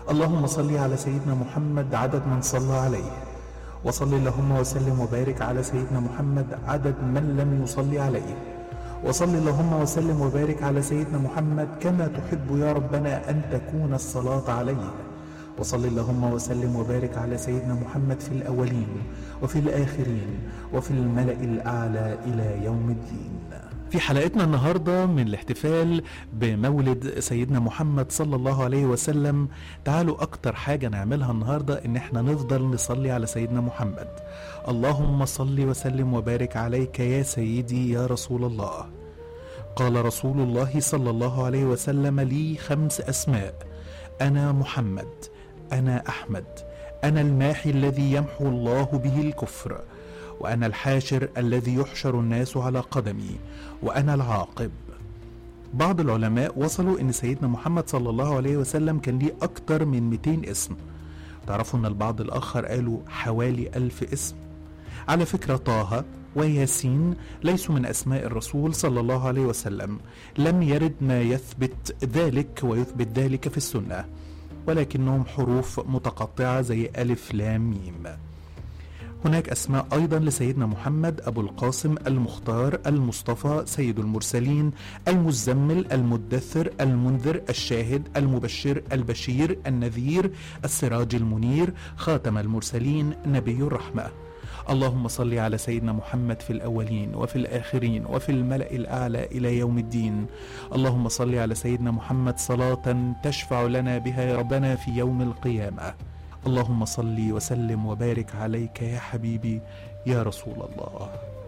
اللهم صل على سيدنا محمد عدد من صلى عليه وصل اللهم وسلم وبارك على سيدنا محمد عدد من لم يصلي عليه وصل اللهم وسلم وبارك على سيدنا محمد كما تحب يا ربنا أن تكون الصلاة عليه وصل اللهم وسلم وبارك على سيدنا محمد في الأولين وفي الآخرين وفي الملأ الأعلى إلى يوم الدين في حلقتنا النهاردة من الاحتفال بمولد سيدنا محمد صلى الله عليه وسلم تعالوا أكتر حاجة نعملها النهاردة إن احنا نفضل نصلي على سيدنا محمد اللهم صل وسلم وبارك عليك يا سيدي يا رسول الله قال رسول الله صلى الله عليه وسلم لي خمس أسماء أنا محمد أنا أحمد أنا الماحي الذي يمحو الله به الكفر وأنا الحاشر الذي يحشر الناس على قدمي وأنا العاقب بعض العلماء وصلوا أن سيدنا محمد صلى الله عليه وسلم كان ليه أكتر من 200 اسم تعرفوا أن البعض الآخر قالوا حوالي ألف اسم على فكرة طه وياسين ليسوا من أسماء الرسول صلى الله عليه وسلم لم يرد ما يثبت ذلك ويثبت ذلك في السنة ولكنهم حروف متقطعة زي ألف لام ميم هناك أسماء أيضا لسيدنا محمد أبو القاسم المختار المصطفى سيد المرسلين المزمل المدثر المنذر الشاهد المبشر البشير النذير السراج المنير خاتم المرسلين نبي الرحمة اللهم صل على سيدنا محمد في الأولين وفي الآخرين وفي الملأ الأعلى إلى يوم الدين اللهم صل على سيدنا محمد صلاة تشفع لنا بها يا ربنا في يوم القيامة اللهم صل وسلم وبارك عليك يا حبيبي يا رسول الله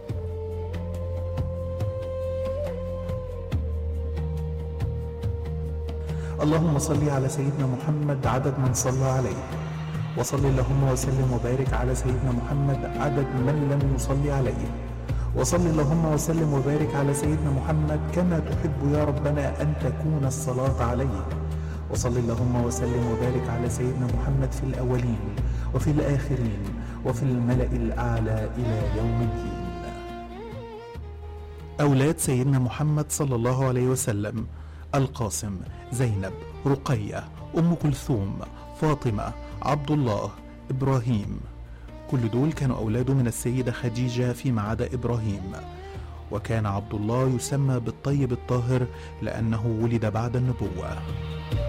اللهم صل على سيدنا محمد عدد من صلى عليه وصل اللهم وسلم وبارك على سيدنا محمد عدد من لم يصلي عليه وصل اللهم وسلم وبارك على سيدنا محمد كما تحب يا ربنا أن تكون الصلاة عليه وصل اللهم وسلم وبارك على سيدنا محمد في الأولين وفي الآخرين وفي الملأ الأعلى إلى يوم الدين أولاد سيدنا محمد صلى الله عليه وسلم القاسم زينب رقية أم كلثوم فاطمة عبد الله إبراهيم كل دول كانوا أولاده من السيدة خديجة فيما عدا إبراهيم وكان عبد الله يسمى بالطيب الطاهر لأنه ولد بعد النبوة